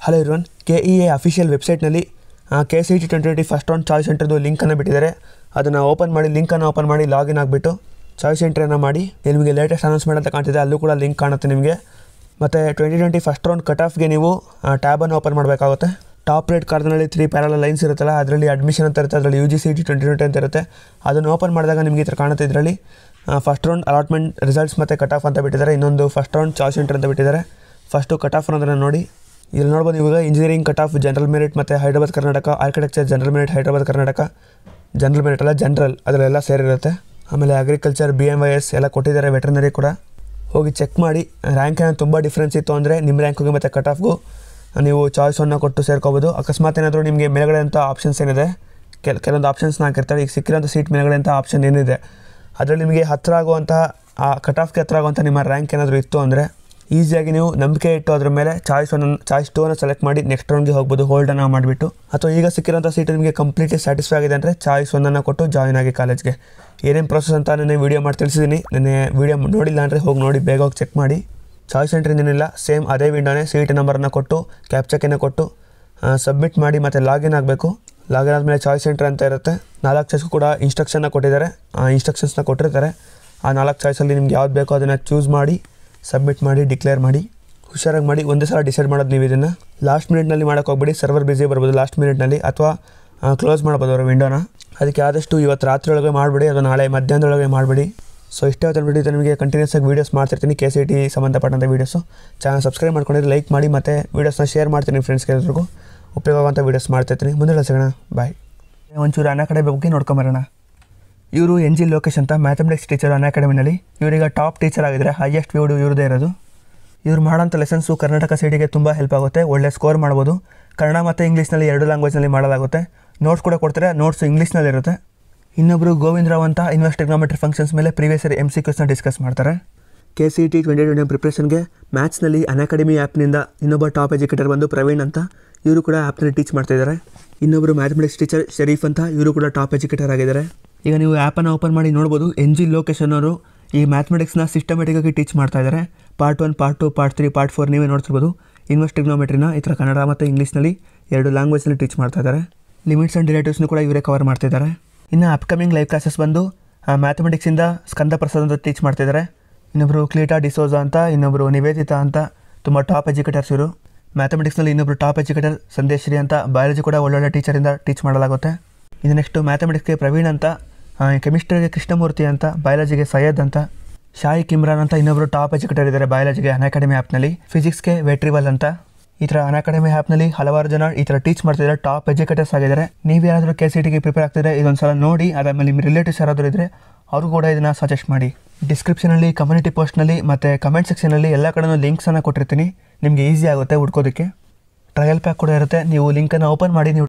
hello ಇರೋನ್ K E A official ವೆಬ್ಸೈಟ್ನಲ್ಲಿ K C T twenty twenty first round choice ಸೆಂಟರ್ದು ಲಿಂಕನ್ನು ಬಿಟ್ಟಿದ್ದಾರೆ ಅದನ್ನು ಓಪನ್ ಮಾಡಿ ಲಿಂಕನ್ನು ಓಪನ್ ಮಾಡಿ ಲಾಗಿನ್ ಆಗಿಬಿಟ್ಟು ಚಾಯ್ಸ್ ಎಂಟ್ರಿಯನ್ನು ಮಾಡಿ ನಿಮಗೆ ಲೇಟೆಸ್ಟ್ ಅನೌನ್ಸ್ಮೆಂಟ್ ಅಂತ ಕಾಣ್ತಿದೆ ಅಲ್ಲೂ ಕೂಡ ಲಿಂಕ್ ಕಾಣುತ್ತೆ ನಿಮಗೆ ಮತ್ತು twenty twenty first round cut ಆಫ್ಗೆ ನೀವು ಟ್ಯಾಬನ್ನು ಓಪನ್ ಮಾಡಬೇಕಾಗುತ್ತೆ ಟಾಪ್ ರೇಟ್ ಕಾರ್ಡ್ನಲ್ಲಿ ತ್ರೀ ಪ್ಯಾರಲ ಲೈನ್ಸ್ ಇರುತ್ತಲ್ಲ ಅದರಲ್ಲಿ ಅಡ್ಮಿಷನ್ ಅಂತ ಇರುತ್ತೆ ಅದರಲ್ಲಿ U G C T twenty twenty ಅಂತ ಇರುತ್ತೆ ಅದನ್ನು ಓಪನ್ ಮಾಡಿದಾಗ ನಿಮಗೆ ಈ ಥರ ಕಾಣುತ್ತೆ ಇದರಲ್ಲಿ ಫಸ್ಟ್ ರೌಂಡ್ ಅಲಾಟ್ಮೆಂಟ್ ರಿಸಲ್ಟ್ಸ್ ಮತ್ತು ಕಟ್ ಆಫ್ ಅಂತ ಬಿಟ್ಟಿದ್ದಾರೆ ಇನ್ನೊಂದು ಫಸ್ಟ್ ರೌಂಡ್ ಚಾಯ್ಸ್ ಸೆಂಟರ್ ಅಂತ ಬಿಟ್ಟಿದ್ದಾರೆ ಫಸ್ಟು ಕಟ್ ಆಫ್ ಅನ್ನೋದನ್ನು ನೋಡಿ ಇಲ್ಲಿ ನೋಡ್ಬೋದು ಇವಾಗ engineering cut off general merit ಮತ್ತು Hyderabad Karnataka architecture general merit Hyderabad Karnataka general merit ಅಲ್ಲ ಜನರಲ್ ಅದರಲ್ಲೆಲ್ಲ ಸೇರಿರುತ್ತೆ ಆಮೇಲೆ agriculture B M Y S ಎಲ್ಲ ಕೊಟ್ಟಿದ್ದಾರೆ ವೆಟರ್ನರಿ ಕೂಡ ಹೋಗಿ ಚೆಕ್ ಮಾಡಿ ರ್ಯಾಂಕ್ ಏನೋ ತುಂಬ ಡಿಫ್ರೆನ್ಸ್ ಇತ್ತು ಅಂದರೆ ನಿಮ್ಮ ರ್ಯಾಂಕ್ಗೆ ಮತ್ತು ಕಟ್ ಆಫ್ಗೂ ನೀವು ಚಾಯ್ಸನ್ನು ಕೊಟ್ಟು ಸೇರ್ಕೋಬೋದು ಅಕಸ್ಮಾತ್ ಏನಾದರೂ ನಿಮಗೆ ಮೇಲ್ಗಡೆ ಅಂತ ಆಪ್ಷನ್ಸ್ ಏನಿದೆ ಕೆಲ ಕೆಲವೊಂದು ಆಪ್ಷನ್ಸ್ನ ಹಾಕಿರ್ತಾರೆ ಈಗ ಸಿಕ್ಕಿರೋಂಥ ಸೀಟ್ ಮೇಲ್ಗಡೆ ಅಂತ ಆಪ್ಷನ್ ಏನಿದೆ ಅದರಲ್ಲಿ ನಿಮಗೆ ಹತ್ತಿರ ಆಗುವಂತಹ ಆ ಕಟ್ ಆಫ್ಗೆ ಹತ್ತಿರ ಆಗುವಂಥ ನಿಮ್ಮ ರ್ಯಾಂಕ್ ಏನಾದರೂ ಇತ್ತು ಅಂದರೆ ಈಸಿಯಾಗಿ ನೀವು ನಂಬಿಕೆ ಇಟ್ಟು ಅದ್ರ ಮೇಲೆ ಚಾಯ್ಸ್ ಒನ್ ಚಾಯ್ಸ್ ಟೂ ಅನ್ನು ಸೆಲೆಕ್ಟ್ ಮಾಡಿ ನೆಕ್ಸ್ಟ್ ರೌಂಡ್ಗೆ ಹೋಗ್ಬೋದು ಹೋಲ್ಡನ್ನು ಮಾಡಿಬಿಟ್ಟು ಅಥವಾ ಈಗ ಸಿಕ್ಕಿರೋಂಥ ಸೀಟ್ ನಿಮಗೆ ಕಂಪ್ಲೀಟ್ಲಿ ಸ್ಯಾಟಿಸ್ಫೈ ಆಗಿದೆ ಅಂದರೆ ಚಾಯ್ಸ್ ಒಂದನ್ನು ಕೊಟ್ಟು ಜಾಯ್ನ್ ಆಗಿ ಕಾಲೇಜ್ಗೆ ಏನೇನು ಪ್ರೊಸೆಸ್ ಅಂತ ನಾನು ವೀಡಿಯೋ ಮಾಡಿ ತಿಳಿಸಿದ್ದೀನಿ ನೆನ್ನೆ ವೀಡಿಯೋ ನೋಡಿಲ್ಲ ಅಂದರೆ ಹೋಗಿ ನೋಡಿ ಬೇಗ ಹೋಗಿ ಚೆಕ್ ಮಾಡಿ ಚಾಯ್ಸ್ ಸೆಂಟ್ರ್ ಏನಿಲ್ಲ ಸೇಮ್ ಅದೇ ವಿಂಡೋನೇ ಸೀಟ್ ನಂಬರನ್ನು ಕೊಟ್ಟು ಕ್ಯಾಪ್ಚಕ್ಕನ್ನು ಕೊಟ್ಟು ಸಬ್ಮಿಟ್ ಮಾಡಿ ಮತ್ತು ಲಾಗಿನ್ ಆಗಬೇಕು ಲಾಗಿನ್ ಆದಮೇಲೆ ಚಾಯ್ಸ್ ಸೆಂಟರ್ ಅಂತ ಇರುತ್ತೆ ನಾಲ್ಕು ಚಾಯ್ಸ್ಗೂ ಕೂಡ ಇನ್ಸ್ಟ್ರಕ್ಷನ್ನ ಕೊಟ್ಟಿದ್ದಾರೆ ಆ ಇನ್ಸ್ಟ್ರಕ್ಷನ್ಸ್ನ ಕೊಟ್ಟಿರ್ತಾರೆ ಆ ನಾಲ್ಕು ಚಾಯ್ಸಲ್ಲಿ ನಿಮ್ಗೆ ಯಾವ್ದು ಬೇಕೋ ಅದನ್ನು ಚೂಸ್ ಮಾಡಿ ಸಬ್ಮಿಟ್ ಮಾಡಿ ಡಿಕ್ಲೇರ್ ಮಾಡಿ ಹುಷಾರಾಗಿ ಮಾಡಿ ಒಂದೇ ಸಲ ಡಿಸೈಡ್ ಮಾಡೋದು ನೀವು ಇದನ್ನು ಲಾಸ್ಟ್ ಮಿನಿಟ್ನಲ್ಲಿ ಮಾಡೋಕೆ ಹೋಗ್ಬಿಡಿ ಸರ್ವರ್ ಬಿಸಿ ಬರ್ಬೋದು ಲಾಸ್ಟ್ ಮಿನಿಟ್ನಲ್ಲಿ ಅಥವಾ ಕ್ಲೋಸ್ ಮಾಡ್ಬೋದು ಅವರ ವಿಂಡೋನ ಅದಕ್ಕೆ ಆದಷ್ಟು ಇವತ್ತು ರಾತ್ರಿ ಒಳಗೆ ಮಾಡಿಬಿಡಿ ಅದು ನಾಳೆ ಮಧ್ಯಾಹ್ನದೊಳಗೆ ಮಾಡಿಬಿಡಿ ಸೊ ಇಷ್ಟೇ ಹೊತ್ತು ಬಿಟ್ಟು ನಿಮಗೆ ಕಂಟಿನ್ಯೂಸ್ ಆಗಿ ವೀಡಿಯೋಸ್ ಮಾಡ್ತಿರ್ತೀನಿ ಕೆ ಸಿ ಟಿ ಸಂಬಂಧಪಟ್ಟಂಥ ವೀಡಿಯೋಸು ಚಾನಲ್ ಸಬ್ಸ್ಕ್ರೈಬ್ ಮಾಡ್ಕೊಂಡಿದ್ರೆ ಲೈಕ್ ಮಾಡಿ ಮತ್ತು ವೀಡಿಯೋಸ್ನ ಶೇರ್ ಮಾಡ್ತೀನಿ ಫ್ರೆಂಡ್ಸ್ಗೆ ಎಲ್ರಿಗೂ ಉಪಯೋಗ ಆಗುವಂಥ ವೀಡಿಯೋಸ್ ಮಾಡ್ತಿರ್ತೀನಿ ಮುಂದೆ ಸಿಗೋಣ ಬಾಯ್ ಒಂಚೂರು ಅನ್ನ ಕಡೆ ಬಗ್ಗೆ ನೋಡ್ಕೊಂಬರೋಣ ಇವರು ಎನ್ ಜಿ ಲೋಕೇಶ್ ಅಂತ ಮ್ಯಾಥಮೆಟಿಕ್ಸ್ ಟೀಚರ್ ಅನ್ ಅಕಾಡೆಮಿನಲ್ಲಿ ಇವರೀಗ ಟಾಪ್ ಟೀಚರ್ ಆಗಿದ್ದಾರೆ ಹೈಯೆಸ್ಟ್ ವ್ಯೂಡು ಇವ್ರದೇ ಇರೋದು ಇವ್ರು ಮಾಡೋಂಥ ಲೆಸನ್ಸು ಕರ್ನಾಟಕ ಸಿಟಿಗೆ ತುಂಬ ಹೆಲ್ಪ್ ಆಗುತ್ತೆ ಒಳ್ಳೆ ಸ್ಕೋರ್ ಮಾಡ್ಬೋದು ಕನ್ನಡ ಮತ್ತು ಇಂಗ್ಲೀಷ್ನಲ್ಲಿ ಎರಡು ಲ್ಯಾಂಗ್ವೇಜ್ನಲ್ಲಿ ಮಾಡಲಾಗುತ್ತೆ ನೋಟ್ಸ್ ಕೂಡ ಕೊಡ್ತಾರೆ ನೋಟ್ಸ್ ಇಂಗ್ಲೀಷ್ನಲ್ಲಿ ಇರುತ್ತೆ ಇನ್ನೊಬ್ಬರು ಗೋವಿಂದ್ ರಾವ್ ಅಂತ ಇನ್ವೆಸ್ಟ್ ಟೆಕ್ನಾಮೆಟ್ರಿ ಫಂಕ್ಷನ್ಸ್ ಮೇಲೆ ಪ್ರೀವಿಯಸ್ ಇಯರ್ ಎಮ್ ಸಿ ಕ್ಯೂಸ್ನ ಡಿಸ್ಕಸ್ ಮಾಡ್ತಾರೆ K C T twenty twenty ಪ್ರಿಪ್ರೇಷನ್ಗೆ ಮ್ಯಾಥ್ಸ್ನಲ್ಲಿ ಅನ್ ಅಕಾಡೆಮಿ ಆ್ಯಪ್ನಿಂದ ಇನ್ನೊಬ್ಬ ಟಾಪ್ ಎಜುಕೇಟರ್ ಬಂದು ಪ್ರವೀಣ್ ಅಂತ ಇವರು ಕೂಡ ಆ್ಯಪ್ನಲ್ಲಿ ಟೀಚ್ ಮಾಡ್ತಾಯಿದ್ದಾರೆ ಇನ್ನೊಬ್ಬರು ಮ್ಯಾಥಮೆಟಿಕ್ಸ್ ಟೀಚರ್ ಶರೀಫ್ ಅಂತ ಇವರು ಕೂಡ ಟಾಪ್ ಎಜುಕೇಟರ್ ಆಗಿದ್ದಾರೆ ಈಗ ನೀವು ಆ್ಯಪನ್ನು ಓಪನ್ ಮಾಡಿ ನೋಡ್ಬೋದು ಎನ್ ಜಿ ಲೋಕೇಶನ್ ಅವರು ಈ ಮ್ಯಾಥಮೆಟಿಕ್ಸ್ನ ಸಿಸ್ಟಮೆಟಿಕ್ಕಾಗಿ ಟೀಚ್ ಮಾಡ್ತಾ ಇದ್ದಾರೆ part one part two part three part four ನೀವೇ ನೋಡ್ತಿರ್ಬೋದು ಇನ್ವೆಸ್ಟ್ ಟ್ರಿಗ್ನೋಮೆಟ್ರಿನ ಈ ಥರ ಕನ್ನಡ ಮತ್ತು ಇಂಗ್ಲೀಷ್ನಲ್ಲಿ ಎರಡು ಲ್ಯಾಂಗ್ವೇಜ್ನಲ್ಲಿ ಟೀಚ್ ಮಾಡ್ತಾ ಇದ್ದಾರೆ ಲಿಮಿಟ್ಸ್ ಆ್ಯಂಡ್ ಡಿರೇಟಿವ್ಸ್ನು ಕೂಡ ಇವರೇ ಕವರ್ ಮಾಡ್ತಿದ್ದಾರೆ ಇನ್ನು ಅಪ್ಕಮಿಂಗ್ ಲೈವ್ ಕ್ಲಾಸಸ್ ಬಂದು ಮ್ಯಾಥಮೆಟಿಕ್ಸಿಂದ ಸ್ಕಂದ ಪ್ರಸಾದ್ ಅಂತ ಟೀಚ್ ಮಾಡ್ತಿದ್ದಾರೆ ಇನ್ನೊಬ್ಬರು ಕ್ಲೀಟಾ ಡಿಸೋಜಾ ಅಂತ ಇನ್ನೊಬ್ಬರು ನಿವೇದಿತಾ ಅಂತ ತುಂಬ ಟಾಪ್ ಎಜುಕೇಟರ್ಸ್ ಇವರು ಮ್ಯಾಥಮೆಟಿಕ್ಸ್ನಲ್ಲಿ ಇನ್ನೊಬ್ಬರು ಟಾಪ್ ಎಜುಕೇಟರ್ ಸಂದೇಶ್ ಶ್ರೀ ಅಂತ ಬಯಾಲಜಿ ಕೂಡ ಒಳ್ಳೊಳ್ಳೆ ಟೀಚರಿಂದ ಟೀಚ್ ಮಾಡಲಾಗುತ್ತೆ ಇನ್ನು ನೆಕ್ಸ್ಟು ಮ್ಯಾಥಮೆಟಿಕ್ಸ್ಗೆ ಪ್ರವೀಣ್ ಅಂತ ಕೆಮಿಸ್ಟ್ರಿಗೆ ಕೃಷ್ಣಮೂರ್ತಿ ಅಂತ ಬಯಾಲಜಿಗೆ ಸೈಯದ್ ಅಂತ ಶಾಯಿ ಕಿಮ್ರಾನ್ ಅಂತ ಇನ್ನೊಬ್ಬರು ಟಾಪ್ ಎಜುಕೇಟರ್ ಇದ್ದಾರೆ ಬಯಾಲಜಿಗೆ ಅನ್ ಅಕಾಡೆಮಿ ಆ್ಯಪ್ನಲ್ಲಿ ಫಿಸಿಕ್ಸ್ಗೆ ವೆಟ್ರಿವಲ್ ಅಂತ ಈ ಥರ ಅನ್ ಅಕಾಡೆಮಿ ಆ್ಯಪ್ನಲ್ಲಿ ಹಲವಾರು ಜನ ಈ ಥರ ಟೀಚ್ ಮಾಡ್ತಿದ್ದಾರೆ ಟಾಪ್ ಎಜುಕೇಟರ್ಸ್ ಆಗಿದ್ದಾರೆ ನೀವು ಯಾರಾದರೂ ಕೆ ಸಿ ಟಿಗೆ ಪ್ರಿಪೇರ್ ಆಗ್ತಿದ್ರೆ ಇದೊಂದು ಸಲ ನೋಡಿ ಅದಾದಮೇಲೆ ನಿಮ್ಮ ರಿಲೇಟಿವ್ಸ್ ಯಾರಾದರೂ ಇದ್ದರೆ ಅವರು ಕೂಡ ಇದನ್ನು ಸಜೆಸ್ಟ್ ಮಾಡಿ ಡಿಸ್ಕ್ರಿಪ್ಷನಲ್ಲಿ ಕಮ್ಯುನಿಟಿ ಪೋಸ್ಟ್ನಲ್ಲಿ ಮತ್ತು ಕಮೆಂಟ್ ಸೆಕ್ಷನಲ್ಲಿ ಎಲ್ಲ ಕಡೆನೂ ಲಿಂಕ್ಸನ್ನು ಕೊಟ್ಟಿರ್ತೀನಿ ನಿಮಗೆ ಈಸಿ ಆಗುತ್ತೆ ಹುಡ್ಕೋದಕ್ಕೆ ಟ್ರಯಲ್ ಪ್ಯಾಕ್ ಕೂಡ ಇರುತ್ತೆ ನೀವು ಲಿಂಕನ್ನು ಓಪನ್ ಮಾಡಿ ನೀವು